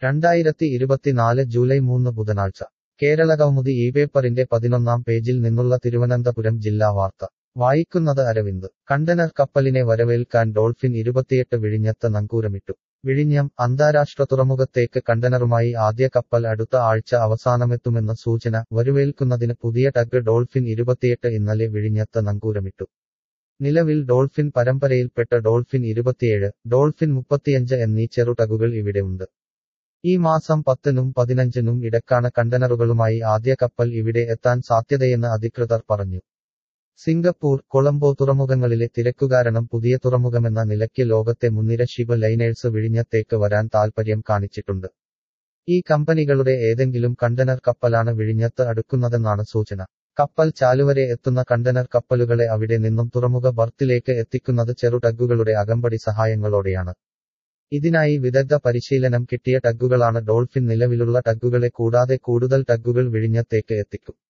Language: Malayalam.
രണ്ടായിരത്തി ഇരുപത്തിനാല് ജൂലൈ മൂന്ന് ബുധനാഴ്ച കേരളകൗമുദി ഈ പേപ്പറിന്റെ പതിനൊന്നാം പേജിൽ നിന്നുള്ള തിരുവനന്തപുരം ജില്ലാ വാർത്ത വായിക്കുന്നത് അരവിന്ദ് കണ്ടനർ കപ്പലിനെ വരവേൽക്കാൻ ഡോൾഫിൻ ഇരുപത്തിയെട്ട് വിഴിഞ്ഞത്ത് നങ്കൂരമിട്ടു വിഴിഞ്ഞം അന്താരാഷ്ട്ര തുറമുഖത്തേക്ക് കണ്ടനറുമായി ആദ്യ കപ്പൽ അടുത്ത ആഴ്ച അവസാനമെത്തുമെന്ന സൂചന വരവേൽക്കുന്നതിന് പുതിയ ടഗ് ഡോൾഫിൻ ഇരുപത്തിയെട്ട് ഇന്നലെ വിഴിഞ്ഞത്ത് നങ്കൂരമിട്ടു നിലവിൽ ഡോൾഫിൻ പരമ്പരയിൽപ്പെട്ട ഡോൾഫിൻ ഇരുപത്തിയേഴ് ഡോൾഫിൻ മുപ്പത്തിയഞ്ച് എന്നീ ചെറുടകുകൾ ഇവിടെ ഉണ്ട് ഈ മാസം പത്തിനും പതിനഞ്ചിനും ഇടക്കാണ് കണ്ടനറുകളുമായി ആദ്യ കപ്പൽ ഇവിടെ എത്താൻ സാധ്യതയെന്ന് അധികൃതർ പറഞ്ഞു സിംഗപ്പൂർ കൊളംബോ തുറമുഖങ്ങളിലെ തിരക്കു കാരണം പുതിയ തുറമുഖമെന്ന നിലയ്ക്ക് ലോകത്തെ മുൻനിര ഷിപ്പ് ലൈനേഴ്സ് വിഴിഞ്ഞത്തേക്ക് വരാൻ താൽപര്യം കാണിച്ചിട്ടുണ്ട് ഈ കമ്പനികളുടെ ഏതെങ്കിലും കണ്ടനർ കപ്പലാണ് വിഴിഞ്ഞത്ത് അടുക്കുന്നതെന്നാണ് സൂചന കപ്പൽ ചാലുവരെ എത്തുന്ന കണ്ടനർ കപ്പലുകളെ അവിടെ നിന്നും തുറമുഖ ബർത്തിലേക്ക് എത്തിക്കുന്നത് ചെറുടഗുകളുടെ അകമ്പടി സഹായങ്ങളോടെയാണ് ഇതിനായി വിദഗ്ധ പരിശീലനം കിട്ടിയ ടഗുകളാണ് ഡോൾഫിൻ നിലവിലുള്ള ടഗുകളെ കൂടാതെ കൂടുതൽ ടഗുകൾ വിഴിഞ്ഞത്തേക്ക് എത്തിക്കും